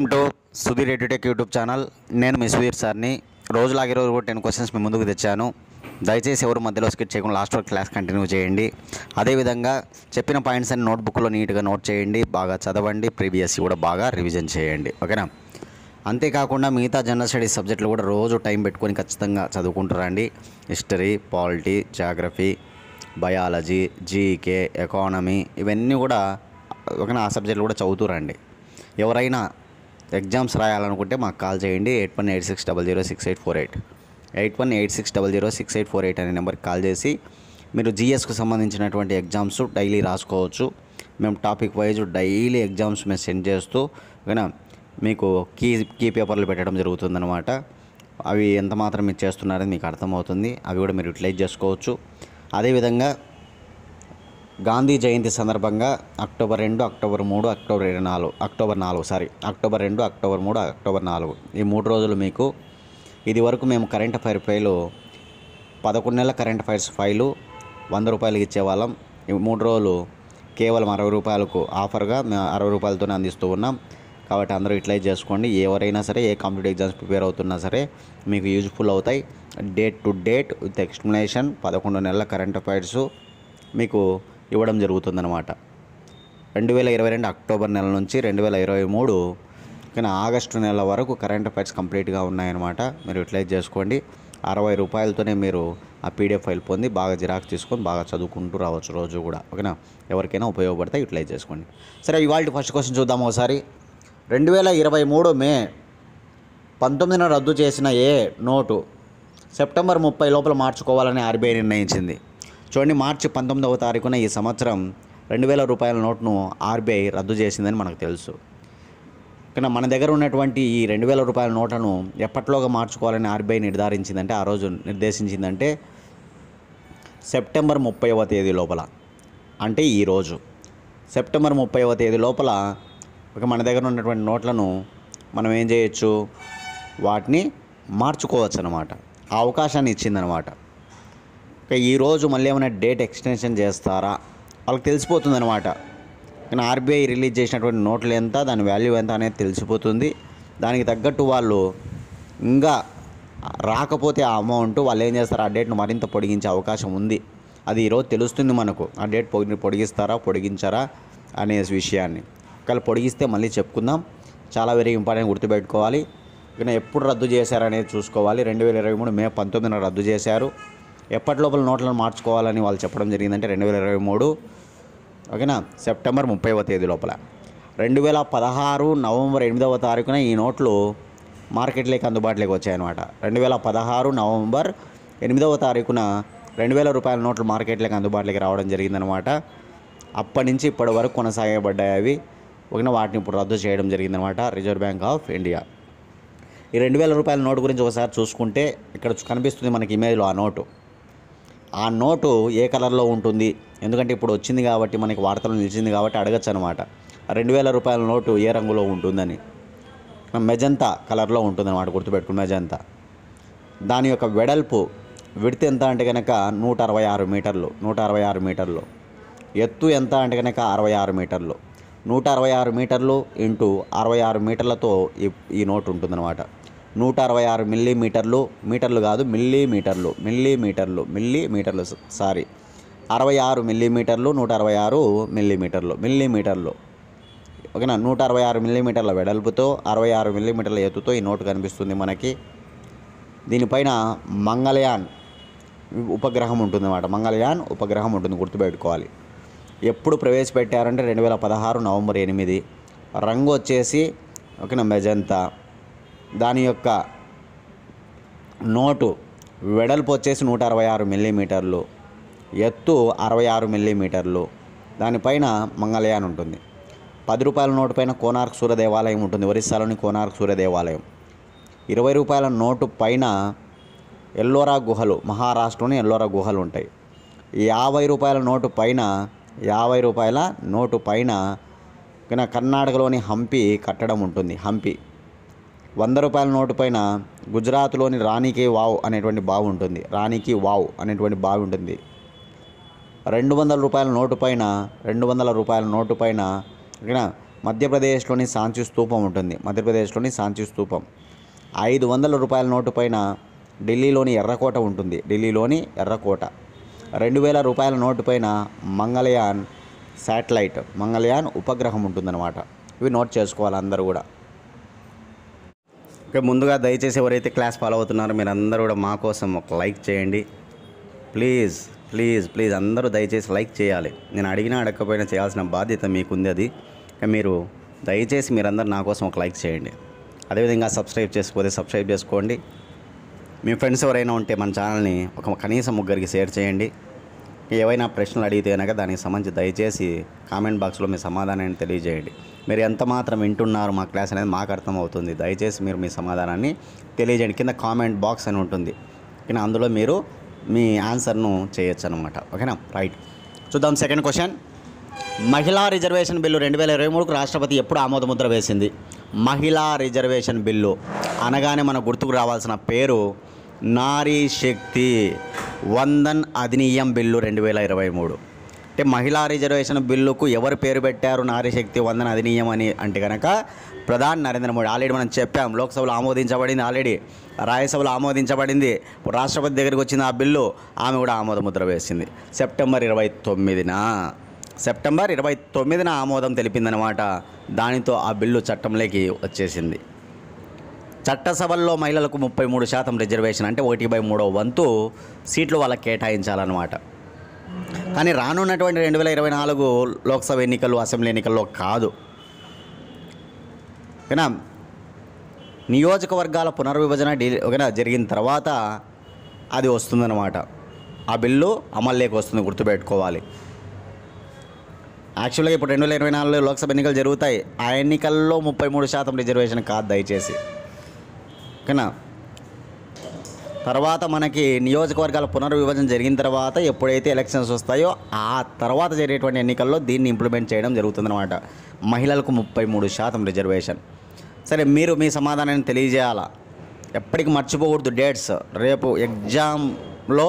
welcome to Sudheer edutech YouTube channel నేను మీ సుధీర్ సార్ని రోజులాగే రోజు కూడా టెన్ క్వశ్చన్స్ మీ ముందుకు తెచ్చాను దయచేసి ఎవరు మధ్యలో స్కిప్ చేయకుండా లాస్ట్ వరకు క్లాస్ కంటిన్యూ చేయండి అదేవిధంగా చెప్పిన పాయింట్స్ అన్ని నోట్బుక్లో నీట్గా నోట్ చేయండి బాగా చదవండి ప్రీవియస్ కూడా బాగా రివిజన్ చేయండి ఓకేనా అంతేకాకుండా మిగతా జనరల్ స్టడీస్ సబ్జెక్టులు కూడా రోజు టైం పెట్టుకొని ఖచ్చితంగా చదువుకుంటారండి history polity geography biology GK economy ఇవన్నీ కూడా ఓకేనా ఆ సబ్జెక్టులు కూడా చదువుతురండి ఎవరైనా ఎగ్జామ్స్ రాయాలనుకుంటే మాకు కాల్ చేయండి eight one eight six double zero six eight four eight eight one eight six double zero six eight four eight అనే నెంబర్కి కాల్ చేసి మీరు జిఎస్కు సంబంధించినటువంటి ఎగ్జామ్స్ డైలీ రాసుకోవచ్చు మేము టాపిక్ వైజ్ డైలీ ఎగ్జామ్స్ మేము సెండ్ చేస్తూ ఓకేనా మీకు కీ కీ పేపర్లు పెట్టడం జరుగుతుందన్నమాట అవి ఎంత మాత్రం మీరు చేస్తున్నారని మీకు అర్థమవుతుంది అవి కూడా మీరు యూటిలైజ్ చేసుకోవచ్చు అదేవిధంగా గాంధీ జయంతి సందర్భంగా అక్టోబర్ రెండు అక్టోబర్ మూడు అక్టోబర్ ఇరవై నాలుగు అక్టోబర్ నాలుగు సారీ అక్టోబర్ రెండు అక్టోబర్ మూడు అక్టోబర్ నాలుగు ఈ మూడు రోజులు మీకు ఇది వరకు మేము కరెంట్ అఫైర్ ఫైలు పదకొండు నెలల కరెంట్ అఫైర్స్ ఫైలు వంద రూపాయలకి ఇచ్చేవాళ్ళం ఈ మూడు రోజులు కేవలం అరవై రూపాయలకు ఆఫర్గా మేము అరవై రూపాయలతోనే అందిస్తూ ఉన్నాం కాబట్టి అందరూ యూటిలైజ్ చేసుకోండి ఎవరైనా సరే ఏ కాంపిటేటివ్ ఎగ్జామ్స్ ప్రిపేర్ అవుతున్నా సరే మీకు యూజ్ఫుల్ అవుతాయి date to date with explanation పదకొండు నెలల కరెంట్ అఫైర్స్ మీకు ఇవ్వడం జరుగుతుందన్నమాట రెండు వేల ఇరవై రెండు అక్టోబర్ నెల నుంచి రెండు వేల ఇరవై మూడు కానీ ఆగస్టు నెల వరకు కరెంట్ అఫైర్స్ కంప్లీట్గా ఉన్నాయన్నమాట మీరు యూటిలైజ్ చేసుకోండి అరవై రూపాయలతోనే మీరు ఆ పీడిఎఫ్ ఫైల్ పొంది బాగా జిరాక్స్ తీసుకొని బాగా చదువుకుంటూ రావచ్చు రోజు కూడా ఓకేనా ఎవరికైనా ఉపయోగపడితే యూటిలైజ్ చేసుకోండి సరే ఇవాళ ఫస్ట్ క్వశ్చన్ చూద్దాం ఒకసారి రెండు వేల ఇరవై మూడు మే పంతొమ్మిదిన రద్దు చేసిన ఏ నోటు సెప్టెంబర్ ముప్పై లోపల మార్చుకోవాలని ఆర్బీఐ నిర్ణయించింది చూడండి మార్చి పంతొమ్మిదవ తారీఖున ఈ సంవత్సరం రెండు వేల రూపాయల నోట్ను ఆర్బీఐ రద్దు చేసిందని మనకు తెలుసు కానీ మన దగ్గర ఉన్నటువంటి ఈ రెండు వేల రూపాయల నోట్లను ఎప్పట్లోగా మార్చుకోవాలని ఆర్బీఐ నిర్ధారించిందంటే ఆ రోజు నిర్దేశించిందంటే సెప్టెంబర్ ముప్పైవ తేదీ లోపల అంటే ఈరోజు సెప్టెంబర్ ముప్పైవ తేదీ లోపల ఒక మన దగ్గర ఉన్నటువంటి నోట్లను మనం ఏం చేయొచ్చు వాటిని మార్చుకోవచ్చు అనమాట ఆ అవకాశాన్ని ఇచ్చిందనమాట ఇక ఈరోజు మళ్ళీ ఏమైనా డేట్ ఎక్స్టెన్షన్ చేస్తారా వాళ్ళకి తెలిసిపోతుంది అనమాట కానీ ఆర్బీఐ రిలీజ్ చేసినటువంటి నోట్లు ఎంత దాని వాల్యూ ఎంత అనేది తెలిసిపోతుంది దానికి తగ్గట్టు వాళ్ళు ఇంకా రాకపోతే ఆ అమౌంట్ వాళ్ళు ఏం చేస్తారు ఆ డేట్ను మరింత పొడిగించే అవకాశం ఉంది అది ఈరోజు తెలుస్తుంది మనకు ఆ డేట్ పొడి పొడిగిస్తారా పొడిగించారా అనే విషయాన్ని ఒకవేళ పొడిగిస్తే మళ్ళీ చెప్పుకుందాం చాలా వెరీ ఇంపార్టెంట్ గుర్తుపెట్టుకోవాలి ఇక ఎప్పుడు రద్దు చేశారనేది చూసుకోవాలి రెండు వేల ఇరవై మూడు మే పంతొమ్మిదిన రద్దు చేశారు ఎప్పటి లోపల నోట్లను మార్చుకోవాలని వాళ్ళు చెప్పడం జరిగిందంటే రెండు వేల ఇరవై మూడు ఓకేనా సెప్టెంబర్ ముప్పైవ తేదీ లోపల రెండు వేల పదహారు నవంబర్ ఎనిమిదవ తారీఖున ఈ నోట్లు మార్కెట్లోకి అందుబాటులోకి వచ్చాయన్నమాట రెండు వేల పదహారు నవంబర్ ఎనిమిదవ తారీఖున రెండు వేల రూపాయల నోట్లు మార్కెట్లోకి అందుబాటులోకి రావడం జరిగిందనమాట అప్పటి నుంచి ఇప్పటి వరకు కొనసాగబడ్డాయి అవి ఒకన వాటిని ఇప్పుడు రద్దు చేయడం జరిగిందనమాట రిజర్వ్ బ్యాంక్ ఆఫ్ ఇండియా ఈ రెండు వేల రూపాయల నోటు గురించి ఒకసారి చూసుకుంటే ఇక్కడ కనిపిస్తుంది మనకి ఇమేజ్లో ఆ నోటు ఆ నోటు ఏ కలర్లో ఉంటుంది ఎందుకంటే ఇప్పుడు వచ్చింది కాబట్టి మనకి వార్తలు నిలిచింది కాబట్టి అడగచ్చు అనమాట రెండు వేల రూపాయల నోటు ఏ రంగులో ఉంటుందని మెజంతా కలర్లో ఉంటుంది అనమాట గుర్తుపెట్టుకుని మెజంతా దాని యొక్క వెడల్పు విడత ఎంత అంటే కనుక నూట అరవై ఆరు మీటర్లు నూట అరవై ఆరు మీటర్లు ఎత్తు ఎంత అంటే కనుక అరవై ఆరు మీటర్లు నూట అరవై ఆరు మీటర్లు ఇంటూ అరవై ఆరు మీటర్లతో ఈ ఈ నోట్ ఉంటుందన్నమాట నూట అరవై ఆరు మిల్లీమీటర్లు మీటర్లు కాదు మిల్లీమీటర్లు మిల్లీమీటర్లు మిల్లీమీటర్లు సారీ అరవై ఆరు మిల్లీమీటర్లు నూట అరవై ఆరు మిల్లీమీటర్లు మిల్లీమీటర్లు ఓకేనా నూట అరవై ఆరు మిల్లీమీటర్ల వెడల్పుతో అరవై ఆరు మిల్లీమీటర్ల ఎత్తుతో ఈ నోటు కనిపిస్తుంది మనకి దీనిపైన మంగళయాన్ ఉపగ్రహం ఉంటుంది అన్నమాట మంగళయాన్ ఉపగ్రహం ఉంటుంది గుర్తుపెట్టుకోవాలి ఎప్పుడు ప్రవేశపెట్టారంటే రెండు వేల పదహారు నవంబర్ ఎనిమిది రంగు వచ్చేసి ఓకేనా మెజంతా దాని యొక్క నోటు వెడల్పు వచ్చేసి నూట అరవై ఆరు మిల్లీమీటర్లు ఎత్తు అరవై ఆరు మిల్లీమీటర్లు దానిపైన మంగళయాన్ ఉంటుంది పది రూపాయల నోటు పైన కోనార్క్ సూర్య దేవాలయం ఉంటుంది ఒరిస్సాలోని కోనార్క్ సూర్య దేవాలయం ఇరవై రూపాయల నోటు పైన ఎల్లోరా గుహలు మహారాష్ట్రలోని ఎల్లోరా గుహలు ఉంటాయి యాభై రూపాయల నోటు పైన యాభై రూపాయల నోటు పైన ఇక కర్ణాటకలోని హంపి కట్టడం ఉంటుంది హంపి వంద రూపాయల నోటు పైన గుజరాత్లోని రాణికి వావ్ అనేటువంటి బావి ఉంటుంది రాణికి వావ్ అనేటువంటి బావి ఉంటుంది రెండు వందల రూపాయల నోటు పైన రెండు వందల రూపాయల నోటు పైన ఓకేనా మధ్యప్రదేశ్లోని సాంచి స్తూపం ఉంటుంది మధ్యప్రదేశ్లోని సాంచి స్తూపం ఐదు వందల రూపాయల నోటు పైన ఢిల్లీలోని ఎర్రకోట ఉంటుంది ఢిల్లీలోని ఎర్రకోట రెండు వేల రూపాయల నోటు పైన మంగళయాన్ శాటిలైట్ మంగళయాన్ ఉపగ్రహం ఉంటుందన్నమాట ఇవి నోట్ చేసుకోవాలి అందరూ కూడా ఓకే ముందుగా దయచేసి ఎవరైతే క్లాస్ ఫాలో అవుతున్నారో మీరు అందరూ కూడా మా కోసం ఒక లైక్ చేయండి ప్లీజ్ ప్లీజ్ ప్లీజ్ అందరూ దయచేసి లైక్ చేయాలి నేను అడిగినా అడగకపోయినా చేయాల్సిన బాధ్యత మీకుంది అది ఇక మీరు దయచేసి మీరందరూ నా కోసం ఒక లైక్ చేయండి అదేవిధంగా సబ్స్క్రైబ్ చేసుకోతే సబ్స్క్రైబ్ చేసుకోండి మీ ఫ్రెండ్స్ ఎవరైనా ఉంటే మన ఛానల్ని ఒక కనీసం ముగ్గురికి షేర్ చేయండి ఏవైనా ప్రశ్నలు అడిగితే కనుక దానికి సంబంధించి దయచేసి కామెంట్ బాక్స్లో మీ సమాధానాన్ని తెలియజేయండి మీరు ఎంత మాత్రం వింటున్నారు మా క్లాస్ అనేది మాకు అర్థమవుతుంది దయచేసి మీరు మీ సమాధానాన్ని తెలియజేయండి కింద కామెంట్ బాక్స్ అని ఉంటుంది కింద అందులో మీరు మీ ఆన్సర్ను చేయొచ్చు అనమాట ఓకేనా రైట్ చూద్దాం సెకండ్ క్వశ్చన్ మహిళా రిజర్వేషన్ బిల్లు రెండు వేల ఇరవై మూడుకు రాష్ట్రపతి ఎప్పుడు ఆమోదముద్ర వేసింది మహిళా రిజర్వేషన్ బిల్లు అనగానే మన గుర్తుకు రావాల్సిన పేరు నారీ శక్తి వందన్ అధినియం బిల్లు రెండు వేల ఇరవై మూడు అంటే మహిళా రిజర్వేషన్ బిల్లుకు ఎవరు పేరు పెట్టారు నారీ శక్తి వందన అధినియం అని అంటే కనుక ప్రధాని నరేంద్ర మోడీ ఆల్రెడీ మనం చెప్పాం లోక్సభలో ఆమోదించబడింది ఆల్రెడీ రాజ్యసభలో ఆమోదించబడింది ఇప్పుడు రాష్ట్రపతి దగ్గరికి వచ్చింది ఆ బిల్లు ఆమె కూడా ఆమోదముద్ర వేసింది సెప్టెంబర్ ఇరవై తొమ్మిదిన సెప్టెంబర్ ఇరవై తొమ్మిదిన ఆమోదం తెలిపిందనమాట దానితో ఆ బిల్లు చట్టంలోకి వచ్చేసింది చట్టసభల్లో మహిళలకు ముప్పై మూడు శాతం రిజర్వేషన్ అంటే ఒకటి బై మూడో వంతు సీట్లు వాళ్ళకి కేటాయించాలన్నమాట కానీ రానున్నటువంటి రెండు వేల ఇరవై నాలుగు లోక్సభ ఎన్నికలు అసెంబ్లీ ఎన్నికల్లో కాదు ఓకేనా నియోజకవర్గాల పునర్విభజన డీ ఓకేనా జరిగిన తర్వాత అది వస్తుందన్నమాట ఆ బిల్లు అమల్లోకి వస్తుంది గుర్తుపెట్టుకోవాలి యాక్చువల్గా ఇప్పుడు రెండు వేల ఇరవై నాలుగులో లోక్సభ ఎన్నికలు జరుగుతాయి ఆ ఎన్నికల్లో ముప్పై మూడు శాతం రిజర్వేషన్ కాదు దయచేసి ఓకేనా తర్వాత మనకి నియోజకవర్గాల పునర్విభజన జరిగిన తర్వాత ఎప్పుడైతే ఎలక్షన్స్ వస్తాయో ఆ తర్వాత జరిగేటువంటి ఎన్నికల్లో దీన్ని ఇంప్లిమెంట్ చేయడం జరుగుతుందన్నమాట మహిళలకు ముప్పై మూడు శాతం రిజర్వేషన్ సరే మీరు మీ సమాధానాన్ని తెలియజేయాలా ఎప్పటికీ మర్చిపోకూడదు డేట్స్ రేపు ఎగ్జామ్లో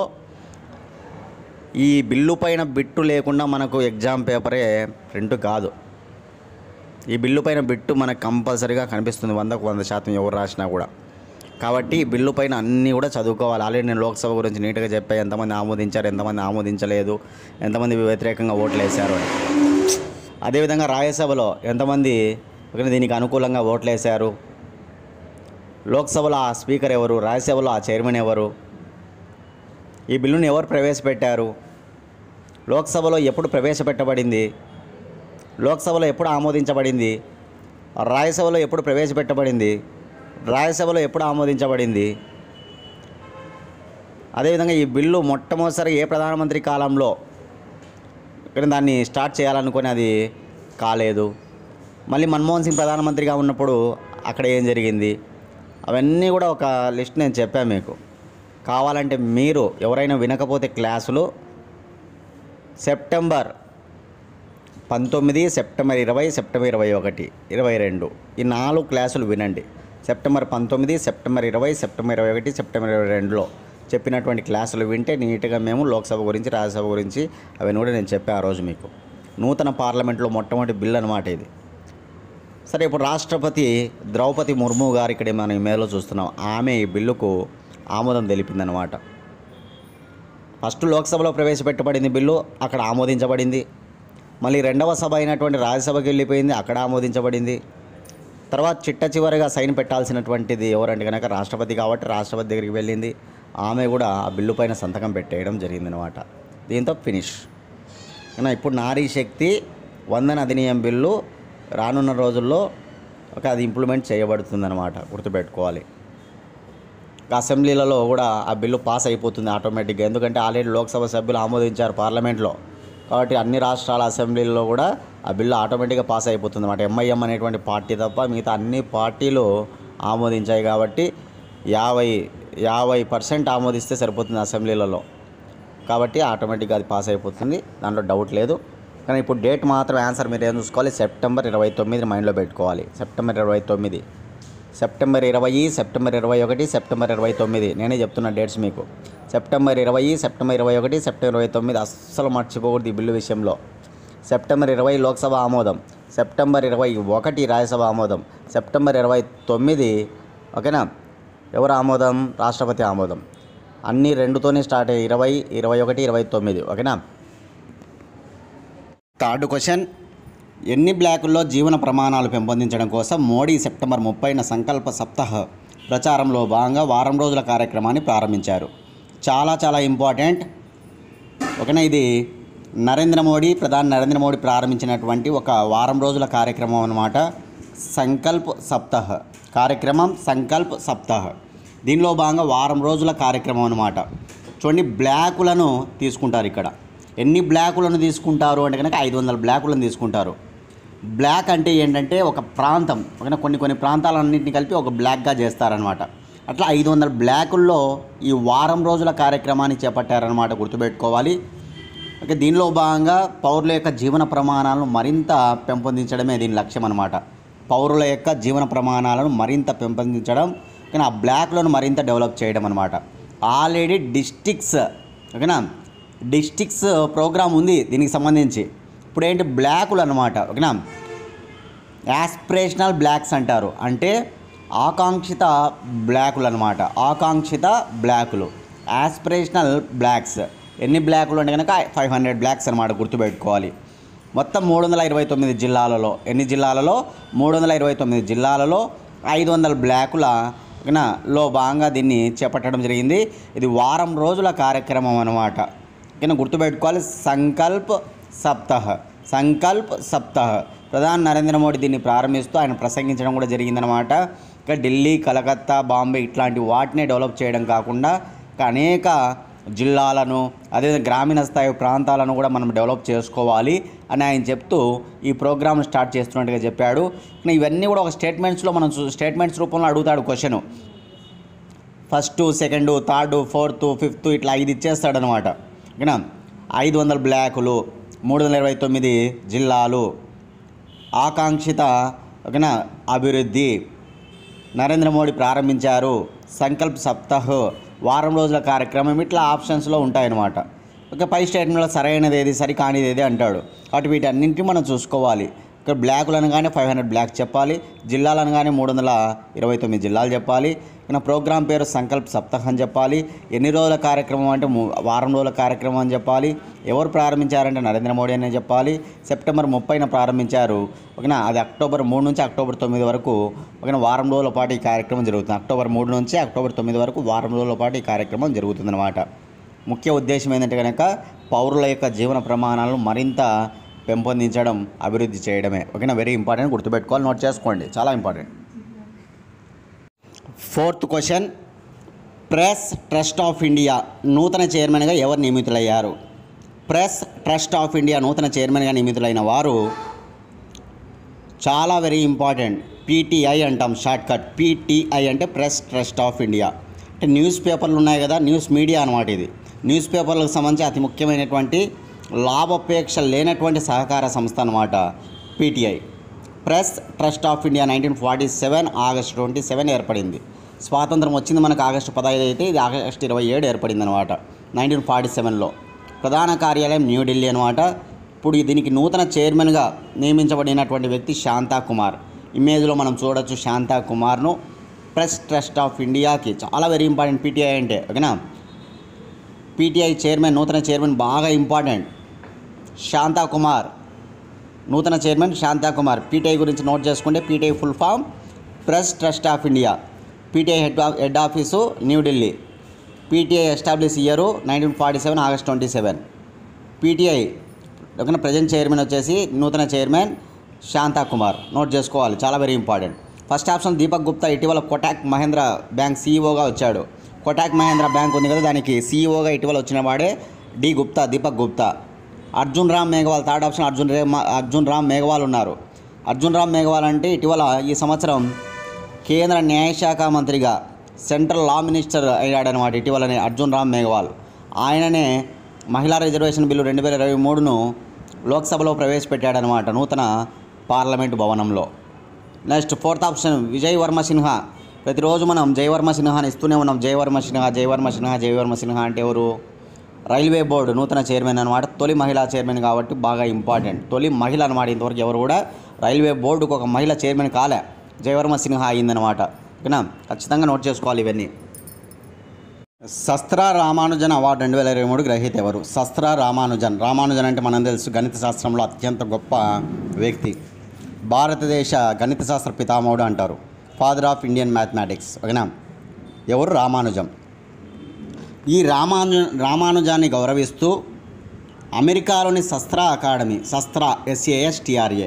ఈ బిల్లు పైన బిట్టు లేకుండా మనకు ఎగ్జామ్ పేపరే ప్రింట్ కాదు ఈ బిల్లు పైన బిట్టు మనకు కంపల్సరీగా కనిపిస్తుంది వందకు వంద శాతం ఎవరు రాసినా కూడా కాబట్టి ఈ బిల్లు పైన అన్నీ కూడా చదువుకోవాలి ఆల్రెడీ నేను లోక్సభ గురించి నీట్గా చెప్పా ఎంతమంది ఆమోదించారు ఎంతమంది ఆమోదించలేదు ఎంతమంది వ్యతిరేకంగా ఓట్లు వేశారు అని అదేవిధంగా రాజ్యసభలో ఎంతమంది ఒకవేళ దీనికి అనుకూలంగా ఓట్లు వేశారు లోక్సభలో ఆ స్పీకర్ ఎవరు రాజ్యసభలో ఆ చైర్మన్ ఎవరు ఈ బిల్లును ఎవరు ప్రవేశపెట్టారు లోక్సభలో ఎప్పుడు ప్రవేశపెట్టబడింది లోక్సభలో ఎప్పుడు ఆమోదించబడింది రాజ్యసభలో ఎప్పుడు ప్రవేశపెట్టబడింది రాజ్యసభలో ఎప్పుడు ఆమోదించబడింది అదేవిధంగా ఈ బిల్లు మొట్టమొదటిసారి ఏ ప్రధానమంత్రి కాలంలో ఇక్కడ దాన్ని స్టార్ట్ చేయాలనుకొని అది కాలేదు మళ్ళీ మన్మోహన్ సింగ్ ప్రధానమంత్రిగా ఉన్నప్పుడు అక్కడ ఏం జరిగింది అవన్నీ కూడా ఒక లిస్ట్ నేను చెప్పాను మీకు కావాలంటే మీరు ఎవరైనా వినకపోతే క్లాసులు సెప్టెంబర్ పంతొమ్మిది సెప్టెంబర్ ఇరవై సెప్టెంబర్ ఇరవై ఒకటి ఇరవై రెండు ఈ నాలుగు క్లాసులు వినండి సెప్టెంబర్ పంతొమ్మిది సెప్టెంబర్ ఇరవై సెప్టెంబర్ ఇరవై ఒకటి సెప్టెంబర్ ఇరవై రెండులో చెప్పినటువంటి క్లాసులు వింటే నీట్గా మేము లోక్సభ గురించి రాజ్యసభ గురించి అవన్నీ కూడా నేను చెప్పాను ఆ రోజు మీకు నూతన పార్లమెంట్లో మొట్టమొదటి బిల్ అనమాట ఇది సరే ఇప్పుడు రాష్ట్రపతి ద్రౌపది ముర్ము గారు ఇక్కడ మనం ఇమేజ్లో చూస్తున్నాం ఆమె ఈ బిల్లుకు ఆమోదం తెలిపిందనమాట ఫస్ట్ లోక్సభలో ప్రవేశపెట్టబడింది బిల్లు అక్కడ ఆమోదించబడింది మళ్ళీ రెండవ సభ అయినటువంటి రాజ్యసభకి వెళ్ళిపోయింది అక్కడ ఆమోదించబడింది తర్వాత చిట్ట చివరిగా సైన్ పెట్టాల్సినటువంటిది ఎవరంటే కనుక రాష్ట్రపతి కాబట్టి రాష్ట్రపతి దగ్గరికి వెళ్ళింది ఆమె కూడా ఆ బిల్లు పైన సంతకం పెట్టేయడం జరిగిందనమాట దీంతో ఫినిష్ అయినా ఇప్పుడు నారీ శక్తి వందన అధినియం బిల్లు రానున్న రోజుల్లో ఒక అది ఇంప్లిమెంట్ చేయబడుతుందన్నమాట గుర్తుపెట్టుకోవాలి అసెంబ్లీలలో కూడా ఆ బిల్లు పాస్ అయిపోతుంది ఆటోమేటిక్గా ఎందుకంటే ఆల్రెడీ లోక్సభ సభ్యులు ఆమోదించారు పార్లమెంట్లో కాబట్టి అన్ని రాష్ట్రాల అసెంబ్లీల్లో కూడా ఆ బిల్లు ఆటోమేటిక్గా పాస్ అయిపోతుంది అన్నమాట ఎంఐఎం అనేటువంటి పార్టీ తప్ప మిగతా అన్ని పార్టీలు ఆమోదించాయి కాబట్టి యాభై యాభై పర్సెంట్ ఆమోదిస్తే సరిపోతుంది అసెంబ్లీలలో కాబట్టి ఆటోమేటిక్గా అది పాస్ అయిపోతుంది దాంట్లో డౌట్ లేదు కానీ ఇప్పుడు డేట్ మాత్రం ఆన్సర్ మీరు ఏం చూసుకోవాలి సెప్టెంబర్ ఇరవై తొమ్మిది మైండ్లో పెట్టుకోవాలి సెప్టెంబర్ ఇరవై తొమ్మిది సెప్టెంబర్ ఇరవై సెప్టెంబర్ ఇరవై ఒకటి సెప్టెంబర్ ఇరవై తొమ్మిది నేనే చెప్తున్న డేట్స్ మీకు సెప్టెంబర్ ఇరవై సెప్టెంబర్ ఇరవై ఒకటి సెప్టెంబర్ ఇరవై తొమ్మిది అస్సలు మర్చిపోకూడదు ఈ బిల్లు విషయంలో సెప్టెంబర్ ఇరవై లోక్సభ ఆమోదం సెప్టెంబర్ ఇరవై ఒకటి రాజ్యసభ ఆమోదం సెప్టెంబర్ ఇరవై తొమ్మిది ఓకేనా ఎవరు ఆమోదం రాష్ట్రపతి ఆమోదం అన్నీ రెండుతోనే స్టార్ట్ అయ్యాయి ఇరవై ఇరవై ఒకటి ఇరవై తొమ్మిది ఓకేనా థర్డ్ క్వశ్చన్ ఎన్ని బ్లాకుల్లో జీవన ప్రమాణాలు పెంపొందించడం కోసం మోడీ సెప్టెంబర్ ముప్పైన సంకల్ప సప్తాహ ప్రచారంలో భాగంగా వారం రోజుల కార్యక్రమాన్ని ప్రారంభించారు చాలా చాలా ఇంపార్టెంట్ ఓకేనా ఇది నరేంద్ర మోడీ ప్రధాని నరేంద్ర మోడీ ప్రారంభించినటువంటి ఒక వారం రోజుల కార్యక్రమం అన్నమాట సంకల్ప్ సప్తాహ కార్యక్రమం సంకల్ప్ సప్తాహ దీనిలో భాగంగా వారం రోజుల కార్యక్రమం అన్నమాట చూడండి బ్లాకులను తీసుకుంటారు ఇక్కడ ఎన్ని బ్లాకులను తీసుకుంటారు అంటే కనుక ఐదు వందల బ్లాకులను తీసుకుంటారు బ్లాక్ అంటే ఏంటంటే ఒక ప్రాంతం ఓకేనా కొన్ని కొన్ని ప్రాంతాలన్నింటినీ కలిపి ఒక బ్లాక్గా చేస్తారనమాట అట్లా ఐదు వందల బ్లాకుల్లో ఈ వారం రోజుల కార్యక్రమాన్ని చేపట్టారనమాట గుర్తుపెట్టుకోవాలి ఓకే దీనిలో భాగంగా పౌరుల యొక్క జీవన ప్రమాణాలను మరింత పెంపొందించడమే దీని లక్ష్యం అనమాట పౌరుల యొక్క జీవన ప్రమాణాలను మరింత పెంపొందించడం కానీ ఆ బ్లాక్లను మరింత డెవలప్ చేయడం అనమాట ఆల్రెడీ డిస్టిక్స్ ఓకేనా డిస్టిక్స్ ప్రోగ్రామ్ ఉంది దీనికి సంబంధించి ఇప్పుడు ఏంటి బ్లాకులు అనమాట ఓకేనా యాస్పిరేషనల్ బ్లాక్స్ అంటారు అంటే ఆకాంక్షిత బ్లాకులు అనమాట ఆకాంక్షిత బ్లాకులు యాస్పిరేషనల్ బ్లాక్స్ ఎన్ని బ్లాకులు అంటే కనుక ఫైవ్ హండ్రెడ్ బ్లాక్స్ అనమాట గుర్తుపెట్టుకోవాలి మొత్తం మూడు వందల ఇరవై తొమ్మిది జిల్లాలలో ఎన్ని జిల్లాలలో మూడు వందల ఇరవై తొమ్మిది జిల్లాలలో ఐదు వందల బ్లాకుల ఓకేనా లో భాగంగా దీన్ని చేపట్టడం జరిగింది ఇది వారం రోజుల కార్యక్రమం అనమాట ఓకేనా గుర్తుపెట్టుకోవాలి సంకల్ప్ సప్తాహ్ సంకల్ప్ సప్తాహ్ ప్రధాని నరేంద్ర మోడీ దీన్ని ప్రారంభిస్తూ ఆయన ప్రసంగించడం కూడా జరిగిందనమాట ఇంకా ఢిల్లీ కలకత్తా బాంబే ఇట్లాంటి వాటిని డెవలప్ చేయడం కాకుండా ఇంకా అనేక జిల్లాలను అదేవిధంగా గ్రామీణ స్థాయి ప్రాంతాలను కూడా మనం డెవలప్ చేసుకోవాలి అని ఆయన చెప్తూ ఈ ప్రోగ్రామ్ స్టార్ట్ చేస్తున్నట్టుగా చెప్పాడు ఇంకా ఇవన్నీ కూడా ఒక స్టేట్మెంట్స్లో మనం స్టేట్మెంట్స్ రూపంలో అడుగుతాడు question first second third fourth fifth ఇట్లా ఐదు ఇచ్చేస్తాడనమాట ఓకేనా ఐదు వందల బ్లాకులు మూడు వందల ఇరవై తొమ్మిది జిల్లాలు ఆకాంక్షిత ఓకేనా అభివృద్ధి నరేంద్ర మోడీ ప్రారంభించారు సంకల్ప్ సప్తాహ్ వారం రోజుల కార్యక్రమం ఇట్లా ఆప్షన్స్లో ఉంటాయన్నమాట ఓకే పై స్టేట్మెంట్లో సరైనది ఏది సరి కానిది ఏది అంటాడు కాబట్టి వీటన్నింటినీ మనం చూసుకోవాలి ఇక్కడ బ్లాకులు అనగానే ఫైవ్ హండ్రెడ్ బ్లాక్ చెప్పాలి జిల్లాలు అనగానే మూడు వందల ఇరవై తొమ్మిది జిల్లాలు చెప్పాలి ఇక ప్రోగ్రామ్ పేరు సంకల్ప్ సప్తాహ్ అని చెప్పాలి ఎన్ని రోజుల కార్యక్రమం అంటే ము- వారం రోజుల కార్యక్రమం అని చెప్పాలి ఎవరు ప్రారంభించారంటే నరేంద్ర మోడీ అనే చెప్పాలి సెప్టెంబర్ ముప్పైన ప్రారంభించారు ఓకేనా అది అక్టోబర్ మూడు నుంచి అక్టోబర్ తొమ్మిది వరకు ఓకేనా వారం రోజుల పాటు ఈ కార్యక్రమం జరుగుతుంది అక్టోబర్ మూడు నుంచి అక్టోబర్ తొమ్మిది వరకు వారం రోజుల పాటు ఈ కార్యక్రమం జరుగుతుందన్నమాట ముఖ్య ఉద్దేశం ఏంటంటే కనుక పౌరుల యొక్క జీవన ప్రమాణాలను మరింత పెంపొందించడం అభివృద్ధి చేయడమే ఓకేనా వెరీ ఇంపార్టెంట్ గుర్తుపెట్టుకోవాలి నోట్ చేసుకోండి చాలా important fourth question Press Trust of India నూతన చైర్మన్గా ఎవరు నియమితులయ్యారు ప్రెస్ ట్రస్ట్ ఆఫ్ ఇండియా నూతన చైర్మన్గా నియమితులైన వారు చాలా వెరీ ఇంపార్టెంట్ పీటీఐ అంటాం షార్ట్ కట్ పీటీఐ అంటే ప్రెస్ ట్రస్ట్ ఆఫ్ ఇండియా అంటే న్యూస్ పేపర్లు ఉన్నాయి కదా న్యూస్ మీడియా అనమాట ఇది న్యూస్ పేపర్లకు సంబంధించి అతి ముఖ్యమైనటువంటి లాభాపేక్ష లేనటువంటి సహకార సంస్థ అనమాట PTI Press Trust of India nineteen forty seven August twenty seven ఏర్పడింది స్వాతంత్రం వచ్చింది మనకు ఆగస్టు పదహైదు అయితే ఇది ఆగస్టు ఇరవై ఏడు ఏర్పడింది అనమాట నైన్టీన్ ఫార్టీ సెవెన్లో ప్రధాన కార్యాలయం న్యూఢిల్లీ అనమాట ఇప్పుడు దీనికి నూతన చైర్మన్గా నియమించబడినటువంటి వ్యక్తి శాంతా కుమార్ ఇమేజ్లో మనం చూడొచ్చు శాంతా కుమార్ను ప్రెస్ ట్రస్ట్ ఆఫ్ ఇండియాకి చాలా వెరీ ఇంపార్టెంట్ పీటీఐ అంటే ఓకేనా పీటీఐ చైర్మన్ నూతన చైర్మన్ బాగా ఇంపార్టెంట్ శాంతా కుమార్ నూతన చైర్మన్ శాంతా కుమార్ పీటీఐ గురించి నోట్ చేసుకుంటే PTI full form Press Trust of India PTI head of head office New Delhi PTI establish year nineteen forty seven August twenty seven PTI ఓకేనా present chairman వచ్చేసి నూతన chairman Shanta Kumar note చేసుకోవాలి చాలా very important first option Deepak Gupta ఇటీవల Kotak Mahindra bank సీఈఓగా వచ్చాడు Kotak Mahindra bank ఉంది కదా దానికి సీఈఓగా ఇటీవల వచ్చిన వాడే D Gupta Deepak Gupta Arjun Ram Meghwal third option Arjun రే అర్జున్ రామ్ మేఘవాల్ ఉన్నారు అర్జున్ రామ్ మేఘవాల్ అంటే ఇటీవల ఈ సంవత్సరం కేంద్ర న్యాయశాఖ మంత్రిగా సెంట్రల్ లా మినిస్టర్ అయ్యాడనమాట ఇటీవలనే అర్జున్ రామ్ మేఘవాల్ ఆయననే మహిళా రిజర్వేషన్ బిల్లు రెండు వేల ఇరవై మూడును లోక్సభలో ప్రవేశపెట్టాడనమాట నూతన పార్లమెంటు భవనంలో next fourth option Vijay Varma Sinha ప్రతిరోజు మనం జయవర్మ సిన్హాని ఇస్తూనే ఉన్నాం జయవర్మ సిన్హా జయవర్మ సిన్హా జయవర్మ సిన్హా అంటే ఎవరు రైల్వే బోర్డు నూతన చైర్మన్ అనమాట తొలి మహిళా చైర్మన్ కాబట్టి బాగా ఇంపార్టెంట్ తొలి మహిళ అనమాట ఇంతవరకు ఎవరు కూడా రైల్వే బోర్డుకు ఒక మహిళ చైర్మన్ కాలే జయవర్మ సిన్హా అయిందనమాట ఓకేనా ఖచ్చితంగా నోట్ చేసుకోవాలి ఇవన్నీ శస్త్ర రామానుజన్ అవార్డు రెండు వేల ఇరవై మూడు గ్రహీత ఎవరు శస్త్ర రామానుజన్ రామానుజన్ అంటే మనం తెలుసు గణిత శాస్త్రంలో అత్యంత గొప్ప వ్యక్తి భారతదేశ గణిత శాస్త్ర పితామహుడు అంటారు ఫాదర్ ఆఫ్ ఇండియన్ మ్యాథమెటిక్స్ ఓకేనా ఎవరు రామానుజం ఈ రామాను రామానుజాన్ని గౌరవిస్తూ అమెరికాలోని శస్త్ర అకాడమీ శస్త్ర ఎస్ఏఎస్టిఆర్ఏ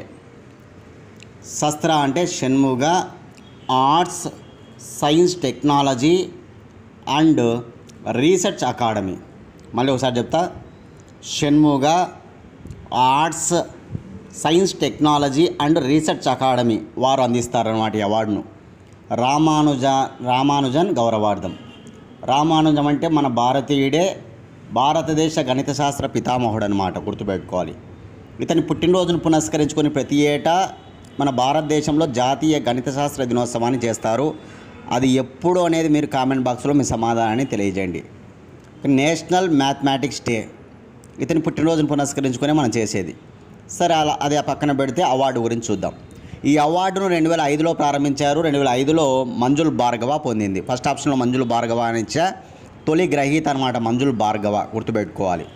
శస్త్ర అంటే Shanmugha arts science technology and research academy మళ్ళీ ఒకసారి చెప్తా Shanmugha arts science technology and research academy వారు అందిస్తారన్నమాట ఈ అవార్డును రామానుజ రామానుజన్ గౌరవార్థం రామానుజం అంటే మన భారతీయుడే భారతదేశ గణిత శాస్త్ర పితామహుడు అనమాట గుర్తుపెట్టుకోవాలి ఇతని పుట్టినరోజును పునస్కరించుకొని ప్రతి ఏటా మన భారతదేశంలో జాతీయ గణిత శాస్త్ర దినోత్సవాన్ని చేస్తారు అది ఎప్పుడు అనేది మీరు కామెంట్ బాక్స్లో మీ సమాధానాన్ని తెలియజేయండి నేషనల్ మ్యాథమెటిక్స్ డే ఇతని పుట్టినరోజును పునస్కరించుకొని మనం చేసేది సరే అలా అది ఆ పక్కన పెడితే అవార్డు గురించి చూద్దాం ఈ అవార్డును రెండు వేల ఐదులో ప్రారంభించారు రెండు వేల ఐదులో మంజుల్ భార్గవ పొందింది ఫస్ట్ ఆప్షన్లో మంజుల్ భార్గవ అని ఇచ్చా తొలి గ్రహీత అనమాట మంజుల్ భార్గవ గుర్తుపెట్టుకోవాలి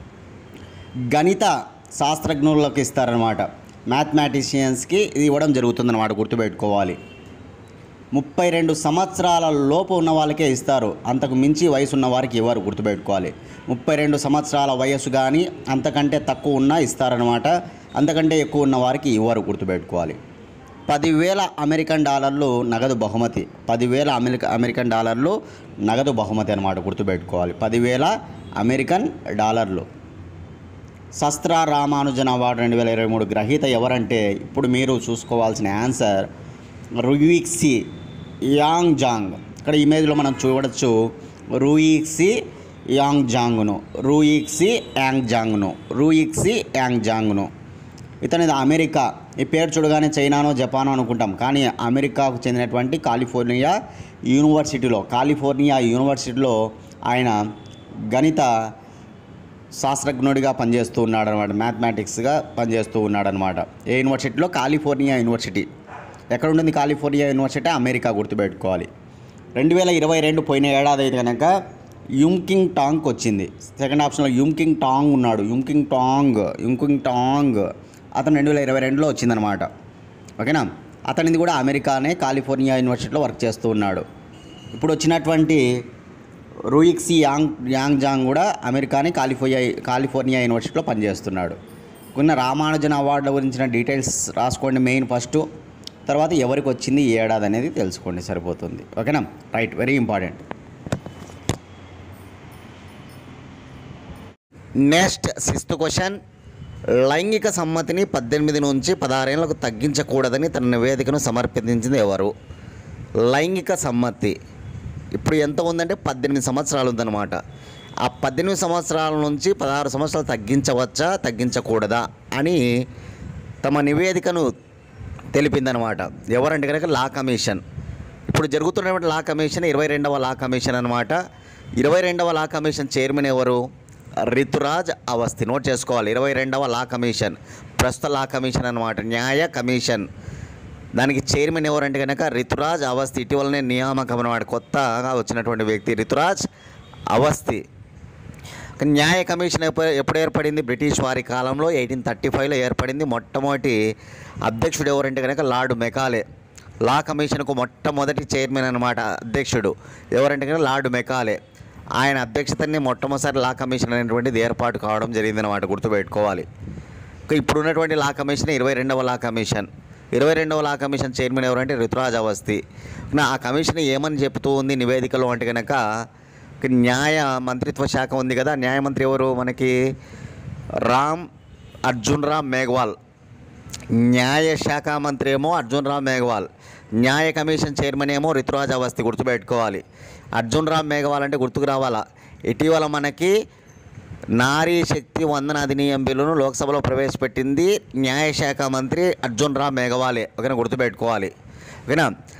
గణిత శాస్త్రజ్ఞులకు ఇస్తారనమాట మ్యాథమెటిషియన్స్కి ఇది ఇవ్వడం జరుగుతుందన్నమాట గుర్తుపెట్టుకోవాలి ముప్పై రెండు సంవత్సరాల లోపు ఉన్న వాళ్ళకే ఇస్తారు అంతకు మించి వయసు ఉన్న వారికి ఇవ్వరు గుర్తుపెట్టుకోవాలి ముప్పై రెండు సంవత్సరాల వయసు కానీ అంతకంటే తక్కువ ఉన్నా ఇస్తారనమాట అంతకంటే ఎక్కువ ఉన్న వారికి ఇవ్వరు గుర్తుపెట్టుకోవాలి పదివేల అమెరికన్ డాలర్లు నగదు బహుమతి పదివేల అమెరికా అమెరికన్ డాలర్లు నగదు బహుమతి అనమాట గుర్తుపెట్టుకోవాలి పదివేల అమెరికన్ డాలర్లు శస్త్ర రామానుజన్ అవార్డు రెండు వేల ఇరవై మూడు గ్రహీత ఎవరంటే ఇప్పుడు మీరు చూసుకోవాల్సిన ఆన్సర్ రుయిక్సి యాంగ్ జాంగ్ ఇక్కడ ఇమేజ్లో మనం చూడవచ్చు రూయిక్సి యాంగ్ జాంగ్ను రూయిక్సి యాంగ్ జాంగ్ను రూయిక్సి యాంగ్ జాంగ్ను ఇతనిది అమెరికా ఈ పేరు చూడగానే చైనానో జపానో అనుకుంటాం కానీ అమెరికాకు చెందినటువంటి కాలిఫోర్నియా యూనివర్సిటీలో కాలిఫోర్నియా యూనివర్సిటీలో ఆయన గణిత శాస్త్రజ్ఞుడిగా పనిచేస్తూ ఉన్నాడు అనమాట మ్యాథమెటిక్స్గా పనిచేస్తూ ఉన్నాడు అనమాట ఏ యూనివర్సిటీలో కాలిఫోర్నియా యూనివర్సిటీ ఎక్కడ ఉంటుంది కాలిఫోర్నియా యూనివర్సిటీ అమెరికా గుర్తుపెట్టుకోవాలి రెండు వేల ఇరవై రెండు పోయిన ఏడాది అయితే కనుక యుమ్కింగ్ టాంగ్ వచ్చింది సెకండ్ ఆప్షన్లో యుమ్కింగ్ టాంగ్ ఉన్నాడు యుమ్కింగ్ టాంగ్ యుమ్కింగ్ టాంగ్ అతను రెండు వేల ఇరవై రెండులో వచ్చిందనమాట ఓకేనా అతనిది కూడా అమెరికానే కాలిఫోర్నియా యూనివర్సిటీలో వర్క్ చేస్తూ ఉన్నాడు ఇప్పుడు వచ్చినటువంటి రూయిక్సీ యాంగ్ యాంగ్ జాంగ్ కూడా అమెరికాని కాలిఫోర్నియా కాలిఫోర్నియా యూనివర్సిటీలో పనిచేస్తున్నాడు కొన్ని రామానుజన్ అవార్డుల గురించిన డీటెయిల్స్ రాసుకోండి మెయిన్ ఫస్ట్ తర్వాత ఎవరికి వచ్చింది ఈ ఏడాది అనేది తెలుసుకోండి సరిపోతుంది ఓకేనా right very important next sixth question లైంగిక సమ్మతిని పద్దెనిమిది నుంచి పదహారేళ్లకు తగ్గించకూడదని తన నివేదికను సమర్పించింది ఎవరు లైంగిక సమ్మతి ఇప్పుడు ఎంత ఉందంటే పద్దెనిమిది సంవత్సరాలు ఉందన్నమాట ఆ పద్దెనిమిది సంవత్సరాల నుంచి పదహారు సంవత్సరాలు తగ్గించవచ్చా తగ్గించకూడదా అని తమ నివేదికను తెలిపిందనమాట ఎవరంటే కనుక లా కమిషన్ ఇప్పుడు జరుగుతున్నటువంటి లా కమిషన్ ఇరవై రెండవ లా కమిషన్ అనమాట ఇరవై రెండవ లా కమిషన్ చైర్మన్ ఎవరు రితురాజ్ అవస్థి నోట్ చేసుకోవాలి ఇరవై రెండవ లా కమిషన్ ప్రస్తుత లా కమిషన్ అనమాట న్యాయ కమిషన్ దానికి చైర్మన్ ఎవరంటే కనుక రితురాజ్ అవస్థి ఇటీవలనే నియామకం అనమాట కొత్తగా వచ్చినటువంటి వ్యక్తి రితురాజ్ అవస్థి న్యాయ కమిషన్ ఎప్పుడు ఎప్పుడు ఏర్పడింది బ్రిటిష్ వారి కాలంలో ఎయిటీన్ థర్టీ ఫైవ్లో ఏర్పడింది మొట్టమొదటి అధ్యక్షుడు ఎవరంటే కనుక లార్డ్ మెకాలే లా కమిషన్కు మొట్టమొదటి చైర్మన్ అనమాట అధ్యక్షుడు ఎవరంటే కనుక లార్డ్ మెకాలే ఆయన అధ్యక్షతని మొట్టమొదటిసారి లా కమిషన్ అనేటువంటిది ఏర్పాటు కావడం జరిగిందనమాట గుర్తుపెట్టుకోవాలి ఇక ఇప్పుడు ఉన్నటువంటి లా కమిషన్ ఇరవై రెండవ లా కమిషన్ ఇరవై రెండవ లా కమిషన్ చైర్మన్ ఎవరంటే ఋతురాజ్ అవస్థి నా ఆ కమిషన్ ఏమని చెప్తూ ఉంది నివేదికలో అంటే కనుక ఒక న్యాయ మంత్రిత్వ శాఖ ఉంది కదా న్యాయ మంత్రి ఎవరు మనకి రామ్ అర్జున్ రామ్ మేఘ్వాల్ న్యాయ శాఖ మంత్రి ఏమో అర్జున్ రామ్ మేఘ్వాల్ న్యాయ కమిషన్ చైర్మన్ ఏమో రితురాజ్ అవస్థి గుర్తుపెట్టుకోవాలి అర్జున్ రామ్ మేఘవాల్ అంటే గుర్తుకు రావాలా ఇటీవల మనకి నారీ శక్తి వందన అధినియం బిల్లును లోక్సభలో ప్రవేశపెట్టింది న్యాయశాఖ మంత్రి అర్జున్ రామ్ మేఘవాలే ఓకేనా గుర్తుపెట్టుకోవాలి ఓకేనా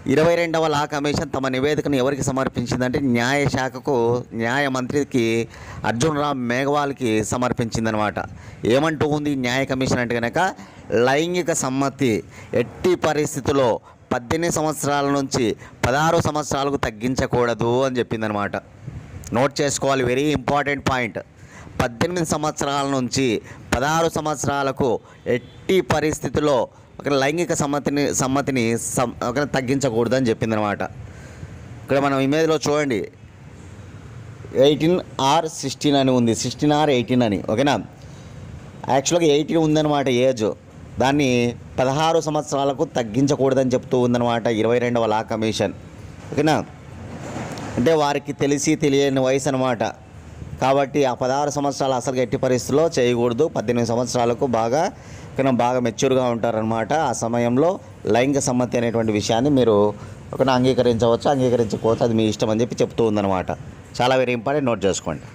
ఇరవై రెండవ లా కమిషన్ తమ నివేదికను ఎవరికి సమర్పించిందంటే న్యాయశాఖకు న్యాయ మంత్రికి అర్జున్ రామ్ మేఘవాల్కి సమర్పించిందనమాట ఏమంటూ ఉంది ఈ న్యాయ కమిషన్ అంటే కనుక లైంగిక సమ్మతి ఎట్టి పరిస్థితుల్లో పద్దెనిమిది సంవత్సరాల నుంచి పదహారు సంవత్సరాలకు తగ్గించకూడదు అని చెప్పిందనమాట నోట్ చేసుకోవాలి వెరీ ఇంపార్టెంట్ పాయింట్ పద్దెనిమిది సంవత్సరాల నుంచి పదహారు సంవత్సరాలకు ఎట్టి పరిస్థితుల్లో ఒక లైంగిక సమ్మతిని సమ్మతిని సం ఒక తగ్గించకూడదని చెప్పిందనమాట ఇక్కడ మనం ఇమేజ్లో చూడండి ఎయిటీన్ ఆర్ సిక్స్టీన్ అని ఉంది సిక్స్టీన్ ఆర్ ఎయిటీన్ అని ఓకేనా యాక్చువల్గా ఎయిటీన్ ఉందన్నమాట ఏజ్ దాన్ని పదహారు సంవత్సరాలకు తగ్గించకూడదని చెప్తూ ఉందన్నమాట ఇరవై రెండవ లా కమిషన్ ఓకేనా అంటే వారికి తెలిసి తెలియని వయసు అనమాట కాబట్టి ఆ పదహారు సంవత్సరాలు అసలు ఎట్టి పరిస్థితుల్లో చేయకూడదు పద్దెనిమిది సంవత్సరాలకు బాగా కానీ బాగా మెచ్యూర్గా ఉంటారనమాట ఆ సమయంలో లైంగిక సమ్మతి అనేటువంటి విషయాన్ని మీరు ఒక అంగీకరించవచ్చు అంగీకరించకపోవచ్చు అది మీ ఇష్టం అని చెప్పి చెప్తూ ఉందన్నమాట చాలా వెరీ ఇంపార్టెంట్ నోట్ చేసుకోండి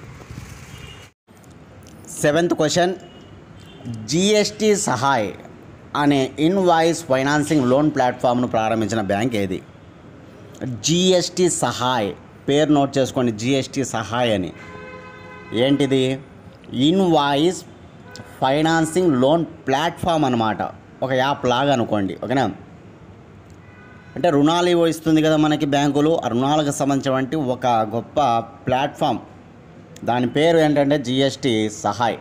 సెవెంత్ క్వశ్చన్ జిఎస్టి సహాయ్ అనే ఇన్వాయిస్ ఫైనాన్సింగ్ లోన్ ప్లాట్ఫామ్ను ప్రారంభించిన బ్యాంక్ ఏది జిఎస్టి సహాయ్ పేరు నోట్ చేసుకోండి జిఎస్టి సహాయ్ అని ఏంటిది ఇన్వాయిస్ ఫైనాన్సింగ్ లోన్ ప్లాట్ఫామ్ అనమాట ఒక యాప్ లాగా అనుకోండి ఓకేనా అంటే రుణాలు ఇవ్వ ఇస్తుంది కదా మనకి బ్యాంకులు ఆ రుణాలకు సంబంధించినటువంటి ఒక గొప్ప ప్లాట్ఫామ్ దాని పేరు ఏంటంటే జిఎస్టి సహాయ్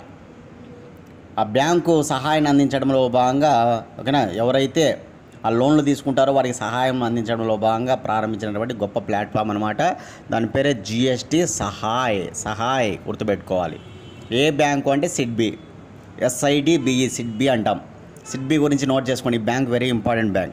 ఆ బ్యాంకు సహాయాన్ని అందించడంలో భాగంగా ఓకేనా ఎవరైతే ఆ లోన్లు తీసుకుంటారో వారికి సహాయం అందించడంలో భాగంగా ప్రారంభించినటువంటి గొప్ప ప్లాట్ఫామ్ అనమాట దాని పేరే జిఎస్టి సహాయ్ సహాయ్ గుర్తుపెట్టుకోవాలి ఏ బ్యాంకు అంటే సిడ్బి ఎస్ఐడి బిఈ సిడ్బి అంటాం సిడ్బి గురించి నోట్ చేసుకోండి ఈ bank very important bank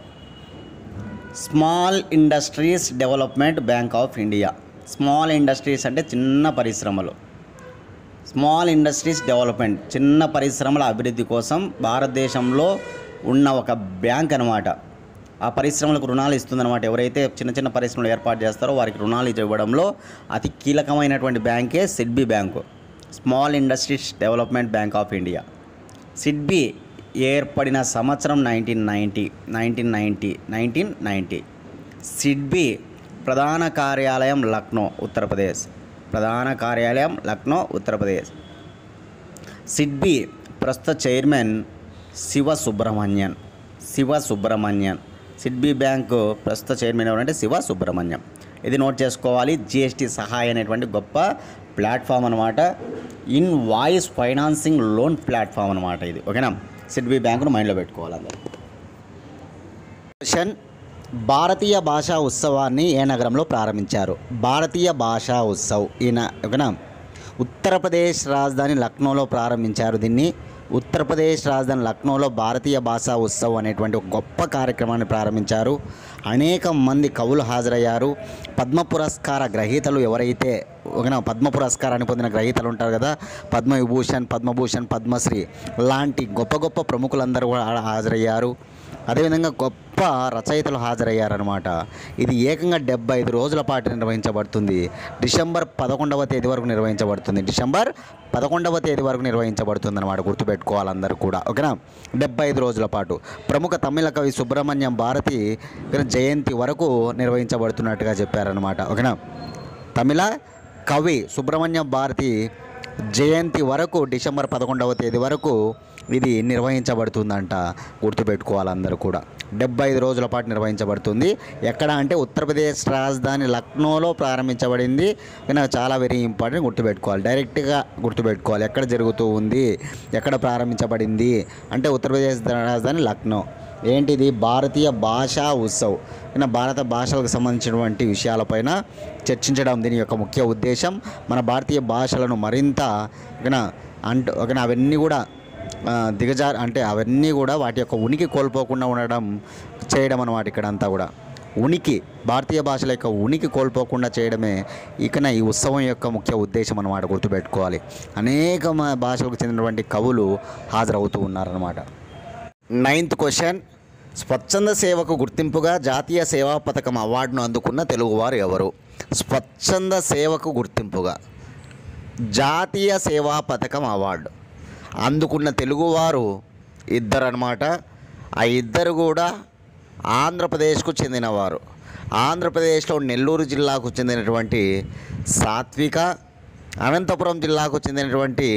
small industries development bank of India small industries అంటే చిన్న పరిశ్రమలు స్మాల్ ఇండస్ట్రీస్ డెవలప్మెంట్ చిన్న పరిశ్రమల అభివృద్ధి కోసం భారతదేశంలో ఉన్న ఒక బ్యాంక్ అనమాట ఆ పరిశ్రమలకు రుణాలు ఇస్తుందన్నమాట ఎవరైతే చిన్న చిన్న పరిశ్రమలు ఏర్పాటు చేస్తారో వారికి రుణాలు ఇవ్వడంలో అతి కీలకమైనటువంటి బ్యాంకే SIDBI bank small industries development bank of India SIDBI ఏర్పడిన సంవత్సరం nineteen ninety nineteen ninety nineteen ninety SIDBI ప్రధాన కార్యాలయం లక్నో ఉత్తరప్రదేశ్ ప్రధాన కార్యాలయం లక్నో ఉత్తరప్రదేశ్ సిడ్బి ప్రస్తుత chairman Shiva Subramanian Shiva Subramanian SIDBI bank ప్రస్తుత చైర్మన్ ఎవరంటే శివ సుబ్రహ్మణ్యం ఇది నోట్ చేసుకోవాలి జిఎస్టి సహాయ అనేటువంటి గొప్ప ప్లాట్ఫామ్ అనమాట invoice financing loan platform అనమాట ఇది ఓకేనా సిడ్బి బ్యాంకును మైండ్లో పెట్టుకోవాలి అందరూ క్వశ్చన్ భారతీయ భాషా ఉత్సవాన్ని ఏ నగరంలో ప్రారంభించారు భారతీయ భాషా ఉత్సవ్ ఈయన ఓకేనా ఉత్తరప్రదేశ్ రాజధాని లక్నోలో ప్రారంభించారు దీన్ని ఉత్తరప్రదేశ్ రాజధాని లక్నోలో భారతీయ భాషా ఉత్సవ్ అనేటువంటి ఒక గొప్ప కార్యక్రమాన్ని ప్రారంభించారు అనేక మంది కవులు హాజరయ్యారు పద్మ పురస్కార గ్రహీతలు ఎవరైతే ఓకేనా పద్మ పురస్కారాన్ని పొందిన గ్రహీతలు ఉంటారు కదా పద్మవిభూషణ్ పద్మభూషణ్ పద్మశ్రీ లాంటి గొప్ప గొప్ప ప్రముఖులందరూ కూడా ఆడ హాజరయ్యారు అదేవిధంగా గొప్ప రచయితలు హాజరయ్యారనమాట ఇది ఏకంగా డెబ్బై ఐదు రోజుల పాటు నిర్వహించబడుతుంది డిసెంబర్ పదకొండవ తేదీ వరకు నిర్వహించబడుతుంది డిసెంబర్ పదకొండవ తేదీ వరకు నిర్వహించబడుతుంది అనమాట గుర్తుపెట్టుకోవాలి అందరూ కూడా ఓకేనా డెబ్బై ఐదు రోజుల పాటు ప్రముఖ తమిళ కవి సుబ్రహ్మణ్యం భారతి జయంతి వరకు నిర్వహించబడుతున్నట్టుగా చెప్పారనమాట ఓకేనా తమిళ కవి సుబ్రహ్మణ్యం భారతి జయంతి వరకు డిసెంబర్ పదకొండవ తేదీ వరకు ఇది నిర్వహించబడుతుందంట గుర్తుపెట్టుకోవాలి అందరూ కూడా డెబ్బై ఐదు రోజుల పాటు నిర్వహించబడుతుంది ఎక్కడ అంటే ఉత్తరప్రదేశ్ రాజధాని లక్నోలో ప్రారంభించబడింది నాకు చాలా వెరీ ఇంపార్టెంట్ గుర్తుపెట్టుకోవాలి డైరెక్ట్గా గుర్తుపెట్టుకోవాలి ఎక్కడ జరుగుతూ ఉంది ఎక్కడ ప్రారంభించబడింది అంటే ఉత్తరప్రదేశ్ రాజధాని లక్నో ఏంటిది భారతీయ భాషా ఉత్సవ్ అయినా భారత భాషలకు సంబంధించినటువంటి విషయాలపైన చర్చించడం దీని యొక్క ముఖ్య ఉద్దేశం మన భారతీయ భాషలను మరింత ఓకేనా అంటూ ఓకేనా అవన్నీ కూడా ఆ, దిగజార్ అంటే అవన్నీ కూడా వాటి యొక్క ఉనికి కోల్పోకుండా ఉండడం చేయడం అనమాట ఇక్కడ అంతా కూడా ఉనికి భారతీయ భాషల యొక్క ఉనికి కోల్పోకుండా చేయడమే ఇకన ఈ ఉత్సవం యొక్క ముఖ్య ఉద్దేశం అనమాట గుర్తుపెట్టుకోవాలి అనేక మ- భాషలకు చెందినటువంటి కవులు హాజరవుతూ ఉన్నారన్నమాట నైన్త్ క్వశ్చన్ స్వచ్ఛంద సేవకు గుర్తింపుగా జాతీయ సేవా పథకం అవార్డును అందుకున్న తెలుగువారు ఎవరు స్వచ్ఛంద సేవకు గుర్తింపుగా జాతీయ సేవా పథకం అవార్డు అందుకున్న తెలుగువారు ఇద్దరు అనమాట ఆ ఇద్దరు కూడా ఆంధ్రప్రదేశ్కు చెందినవారు ఆంధ్రప్రదేశ్లో నెల్లూరు జిల్లాకు చెందినటువంటి సాత్విక అనంతపురం జిల్లాకు చెందినటువంటి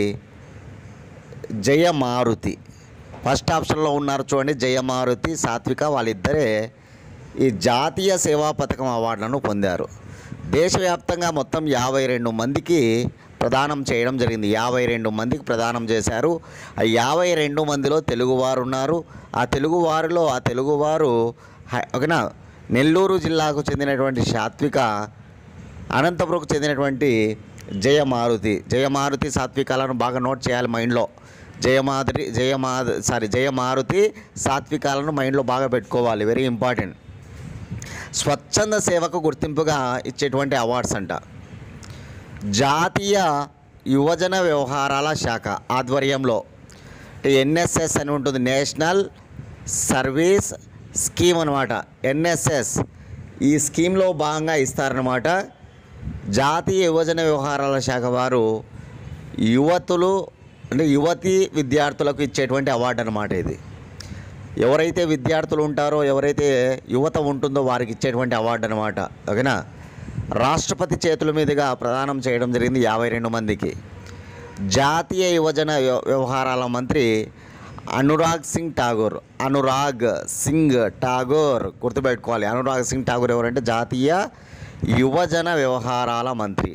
జయమారుతి ఫస్ట్ ఆప్షన్లో ఉన్నారు చూడండి జయమారుతి సాత్విక వాళ్ళిద్దరే ఈ జాతీయ సేవా పథకం అవార్డులను పొందారు దేశవ్యాప్తంగా మొత్తం యాభై రెండు మందికి ప్రదానం చేయడం జరిగింది యాభై రెండు మందికి ప్రదానం చేశారు ఆ యాభై రెండు మందిలో తెలుగువారు ఉన్నారు ఆ తెలుగువారిలో ఆ తెలుగువారు హై- ఓకేనా నెల్లూరు జిల్లాకు చెందినటువంటి సాత్విక అనంతపురంకు చెందినటువంటి జయమారుతి జయమారుతి సాత్వికాలను బాగా నోట్ చేయాలి మైండ్లో జయమాధురి జయమా సారీ జయమారుతి సాత్వికాలను మైండ్లో బాగా పెట్టుకోవాలి వెరీ ఇంపార్టెంట్ స్వచ్ఛంద సేవకు గుర్తింపుగా ఇచ్చేటువంటి అవార్డ్స్ అంట జాతీయ యువజన వ్యవహారాల శాఖ ఆధ్వర్యంలో ఎన్ఎస్ఎస్ అని ఉంటుంది నేషనల్ సర్వీస్ స్కీమ్ అనమాట ఎన్ఎస్ఎస్ ఈ స్కీమ్లో భాగంగా ఇస్తారనమాట జాతీయ యువజన వ్యవహారాల శాఖ వారు యువతులు అంటే యువతి విద్యార్థులకు ఇచ్చేటువంటి అవార్డు అనమాట ఇది ఎవరైతే విద్యార్థులు ఉంటారో ఎవరైతే యువత ఉంటుందో వారికి ఇచ్చేటువంటి అవార్డు అనమాట ఓకేనా రాష్ట్రపతి చేతుల మీదుగా ప్రదానం చేయడం జరిగింది యాభై రెండు మందికి జాతీయ యువజన వ్యవ- వ్యవహారాల మంత్రి అనురాగ్ సింగ్ ఠాగూర్ అనురాగ్ సింగ్ ఠాగూర్ గుర్తుపెట్టుకోవాలి అనురాగ్ సింగ్ ఠాగూర్ ఎవరంటే జాతీయ యువజన వ్యవహారాల మంత్రి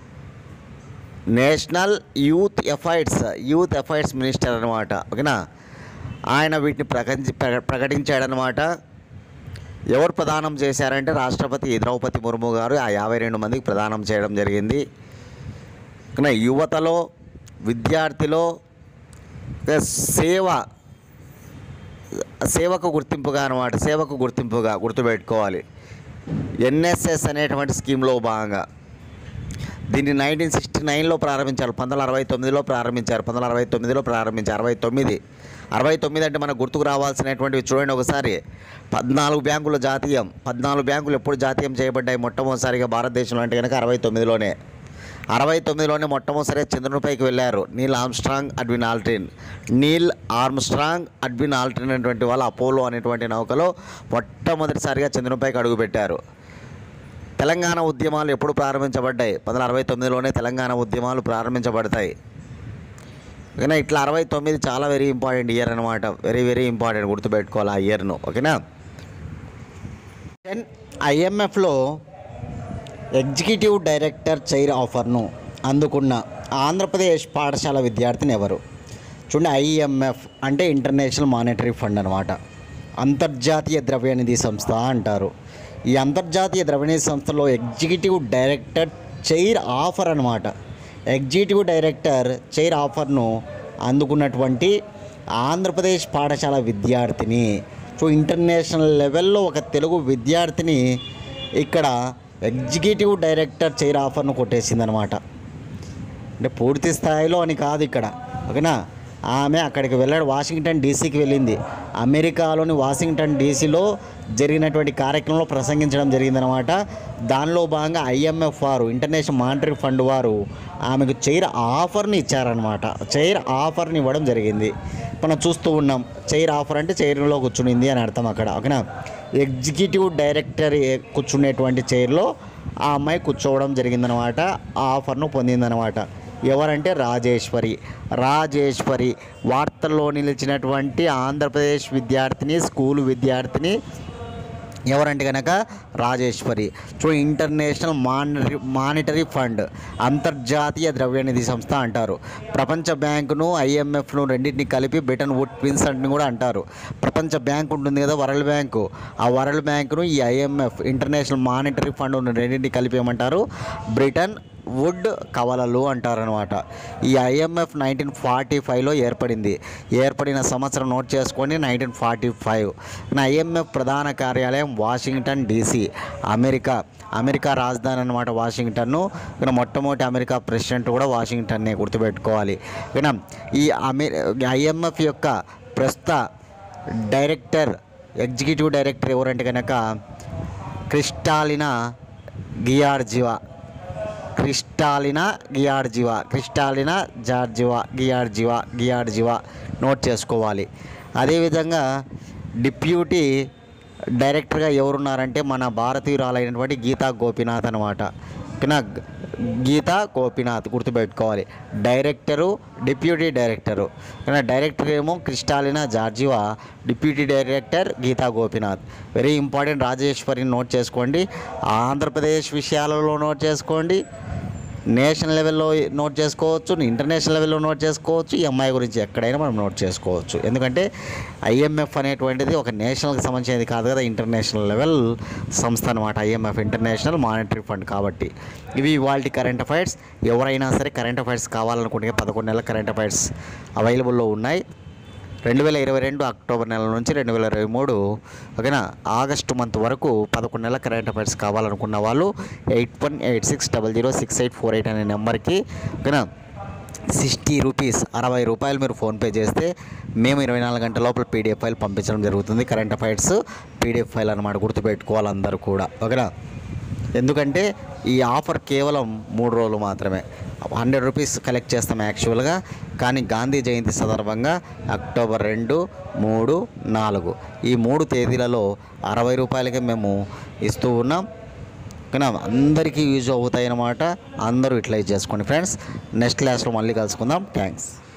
national youth affairs youth affairs minister అనమాట ఓకేనా ఆయన వీటిని ప్రకటించి ప్ర- ప్రకటించాడనమాట ఎవరు ప్రదానం చేశారంటే రాష్ట్రపతి ద్రౌపది ముర్ము గారు ఆ యాభై రెండు మందికి ప్రదానం చేయడం జరిగింది ఓకేనా యువతలో విద్యార్థిలో ఇంకా సేవ సేవకు గుర్తింపుగా అనమాట సేవకు గుర్తింపుగా గుర్తుపెట్టుకోవాలి ఎన్ఎస్ఎస్ అనేటువంటి స్కీమ్లో భాగంగా దీన్ని నైన్టీన్ సిక్స్టీ నైన్లో ప్రారంభించారు పంతొమ్మిది అరవై తొమ్మిదిలో ప్రారంభించారు పంతొమ్మిది అరవై తొమ్మిదిలో ప్రారంభించారు అరవై తొమ్మిది అరవై తొమ్మిది అంటే మనకు గుర్తుకు రావాల్సినటువంటివి చూడండి ఒకసారి పద్నాలుగు బ్యాంకులు జాతీయం పద్నాలుగు బ్యాంకులు ఎప్పుడు జాతీయం చేయబడ్డాయి మొట్టమొదటిసారిగా భారతదేశంలో అంటే కనుక అరవై తొమ్మిదిలోనే అరవై తొమ్మిదిలోనే మొట్టమొదటిసారిగా చంద్రునిపైకి వెళ్ళారు Neil Armstrong Edwin Aldrin Neil Armstrong Edwin Aldrin అనేటువంటి వాళ్ళు అపోలో అనేటువంటి నౌకలో మొట్టమొదటిసారిగా చంద్రునిపైకి అడుగుపెట్టారు తెలంగాణ ఉద్యమాలు ఎప్పుడు ప్రారంభించబడ్డాయి పంతొమ్మిది అరవై తొమ్మిదిలోనే తెలంగాణ ఉద్యమాలు ప్రారంభించబడతాయి ఓకేనా ఇట్లా అరవై తొమ్మిది చాలా వెరీ ఇంపార్టెంట్ ఇయర్ అనమాట వెరీ వెరీ ఇంపార్టెంట్ గుర్తుపెట్టుకోవాలి ఆ ఇయర్ను ఓకేనా ఐఎంఎఫ్లో ఎగ్జిక్యూటివ్ డైరెక్టర్ చైర్ ఆఫర్ను అందుకున్న ఆంధ్రప్రదేశ్ పాఠశాల విద్యార్థిని ఎవరు చూడండి ఐఎంఎఫ్ అంటే ఇంటర్నేషనల్ మానిటరీ ఫండ్ అనమాట అంతర్జాతీయ ద్రవ్యనిధి సంస్థ అంటారు ఈ అంతర్జాతీయ ద్రవ్యనిధి సంస్థలో ఎగ్జిక్యూటివ్ డైరెక్టర్ చైర్ ఆఫర్ అనమాట ఎగ్జిక్యూటివ్ డైరెక్టర్ చైర్ ఆఫర్ను అందుకున్నటువంటి ఆంధ్రప్రదేశ్ పాఠశాల విద్యార్థిని సో ఇంటర్నేషనల్ లెవెల్లో ఒక తెలుగు విద్యార్థిని ఇక్కడ ఎగ్జిక్యూటివ్ డైరెక్టర్ చైర్ ఆఫర్ను కొట్టేసిందనమాట అంటే పూర్తి స్థాయిలో అని కాదు ఇక్కడ ఓకేనా ఆమె అక్కడికి వెళ్ళాడు వాషింగ్టన్ డీసీకి వెళ్ళింది అమెరికాలోని వాషింగ్టన్ డీసీలో జరిగినటువంటి కార్యక్రమంలో ప్రసంగించడం జరిగిందనమాట దానిలో భాగంగా ఐఎంఎఫ్ వారు ఇంటర్నేషనల్ మానిటరీ ఫండ్ వారు ఆమెకు చైర్ ఆఫర్ని ఇచ్చారనమాట చైర్ ఆఫర్ని ఇవ్వడం జరిగింది మనం చూస్తూ ఉన్నాం చైర్ ఆఫర్ అంటే చైర్లో కూర్చునింది అని అర్థం అక్కడ ఓకేనా ఎగ్జిక్యూటివ్ డైరెక్టర్ ఏ- కూర్చునేటువంటి చైర్లో ఆ అమ్మాయి కూర్చోవడం జరిగిందనమాట ఆ ఆఫర్ను పొందిందనమాట ఎవరంటే రాజేశ్వరి రాజేశ్వరి వార్తల్లో నిలిచినటువంటి ఆంధ్రప్రదేశ్ విద్యార్థిని స్కూల్ విద్యార్థిని ఎవరంటే కనుక Rajeshwari so international monetary monetary fund అంతర్జాతీయ ద్రవ్యనిధి సంస్థ అంటారు ప్రపంచ బ్యాంకును ఐఎంఎఫ్ను రెండింటిని కలిపి బ్రిటన్ వుడ్ ట్విన్స్ అని కూడా అంటారు ప్రపంచ బ్యాంక్ ఉంటుంది కదా వరల్డ్ బ్యాంకు ఆ వరల్డ్ బ్యాంకును ఈ ఐఎంఎఫ్ ఇంటర్నేషనల్ మానిటరీ ఫండ్ రెండింటిని కలిపి ఏమంటారు బ్రిటన్ వుడ్ కవలలు అంటారనమాట ఈ ఐఎంఎఫ్ నైన్టీన్ ఫార్టీ ఫైవ్లో ఏర్పడింది ఏర్పడిన సంవత్సరం నోట్ చేసుకోండి నైన్టీన్ ఫార్టీ ఫైవ్ ఐఎంఎఫ్ ప్రధాన కార్యాలయం వాషింగ్టన్ డీసీ అమెరికా అమెరికా రాజధాని అనమాట వాషింగ్టన్ను ఇక్కడ మొట్టమొదటి అమెరికా ప్రెసిడెంట్ కూడా వాషింగ్టన్నే గుర్తుపెట్టుకోవాలి ఇక్కడ ఈ అమె ఐఎంఎఫ్ యొక్క ప్రస్తుత డైరెక్టర్ ఎగ్జిక్యూటివ్ డైరెక్టర్ ఎవరంటే కనుక Kristalina Georgieva Kristalina Georgieva Kristalina Georgieva Georgieva Georgieva note చేసుకోవాలి అదేవిధంగా డిప్యూటీ డైరెక్టర్గా ఎవరున్నారంటే మన భారతీయురాలైనటువంటి గీతా గోపీనాథ్ అనమాట ఓకేనా గీతా గోపీనాథ్ గుర్తుపెట్టుకోవాలి డైరెక్టరు డిప్యూటీ డైరెక్టరు ఓకేనా డైరెక్టర్ ఏమో Kristalina Georgieva deputy director Gita Gopinath very important రాజేశ్వరిని నోట్ చేసుకోండి ఆంధ్రప్రదేశ్ విషయాలలో నోట్ చేసుకోండి నేషనల్ లెవెల్లో నోట్ చేసుకోవచ్చు ఇంటర్నేషనల్ లెవెల్లో నోట్ చేసుకోవచ్చు ఈ అమ్మాయి గురించి ఎక్కడైనా మనం నోట్ చేసుకోవచ్చు ఎందుకంటే ఐఎంఎఫ్ అనేటువంటిది ఒక నేషనల్కి సంబంధించినది కాదు కదా ఇంటర్నేషనల్ లెవెల్ సంస్థ అనమాట ఐఎంఎఫ్ ఇంటర్నేషనల్ మానిటరీ ఫండ్ కాబట్టి ఇవి ఇవాళ కరెంట్ అఫైర్స్ ఎవరైనా సరే కరెంట్ అఫైర్స్ కావాలనుకుంటే పదకొండు నెలల కరెంట్ అఫైర్స్ అవైలబుల్లో ఉన్నాయి రెండు వేల ఇరవై రెండు అక్టోబర్ నెల నుంచి రెండు వేల ఇరవై మూడు ఓకేనా ఆగస్టు మంత్ వరకు పదకొండు నెలల కరెంట్ అఫైర్స్ కావాలనుకున్న వాళ్ళు eight one eight six double zero six eight four eight అనే నెంబర్కి ఓకేనా సిక్స్టీ రూపీస్ అరవై రూపాయలు మీరు ఫోన్పే చేస్తే మేము ఇరవై నాలుగు గంటల లోపల పీడిఎఫ్ ఫైల్ పంపించడం జరుగుతుంది కరెంట్ అఫైర్స్ పీడిఎఫ్ ఫైల్ అనమాట గుర్తుపెట్టుకోవాలి అందరూ కూడా ఓకేనా ఎందుకంటే ఈ ఆఫర్ కేవలం మూడు రోజులు మాత్రమే హండ్రెడ్ రూపీస్ కలెక్ట్ చేస్తాం యాక్చువల్గా కానీ గాంధీ జయంతి సందర్భంగా అక్టోబర్ రెండు మూడు నాలుగు ఈ మూడు తేదీలలో అరవై రూపాయలకి మేము ఇస్తూ ఉన్నాం కానీ అందరికీ యూజ్ అవుతాయి అన్నమాట అందరూ యూటిలైజ్ చేసుకోండి ఫ్రెండ్స్ నెక్స్ట్ క్లాస్లో మళ్ళీ కలుసుకుందాం థ్యాంక్స్